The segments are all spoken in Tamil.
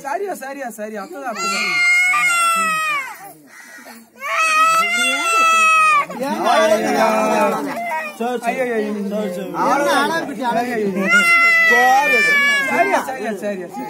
சரியா சரியா சரி அப்பதான் அப்பதான் ஐயோ, ஐயோ, ஐயோ. சரியா சரியா சரியா சரி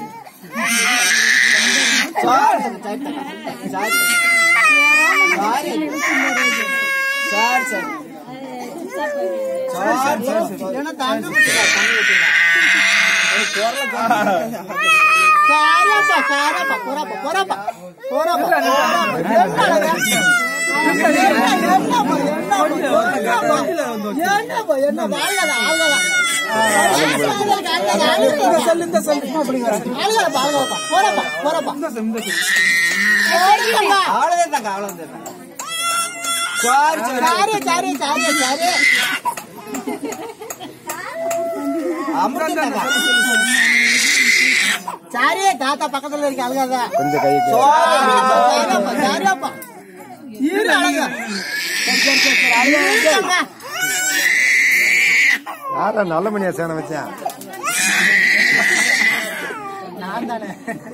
இந்த சொல்லு இந்த சொல்லு சும்மா அப்படிங்க இந்த சொல்லு இந்த சொல்லு சாரி தாத்தா பக்கத்துல இருக்க அழுகாத கொஞ்சம் கை சாரியாப்பா, சாரியாப்பா. இரு, அழகு. இருங்க. யாரா நல்ல மணியா சேனை வச்சேன் நான் தானே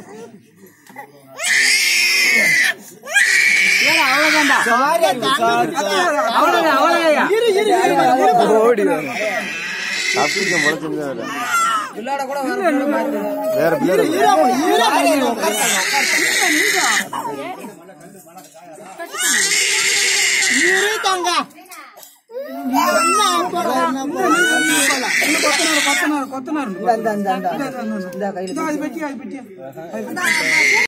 ஏங்க, அவ்வளவுதான்டா. அவ்வளவுதான் அவ்வளவுதான் இரு, இரு, இரு, இரு. ஓடி தப்பிக்க முளைச்சிருந்தா விளையாட கூட வர வேற பிள்ளை இரு, அப்ப, இரு, அப்ப, இரு. இரு, தங்க. என்ன போற, என்ன போற, என்ன போற. கொத்தனார் கொத்தனார் கொத்தனார் இந்த, இந்த, இந்த, இந்த. இந்த கையில அது பெட்டியா அது பெட்டியா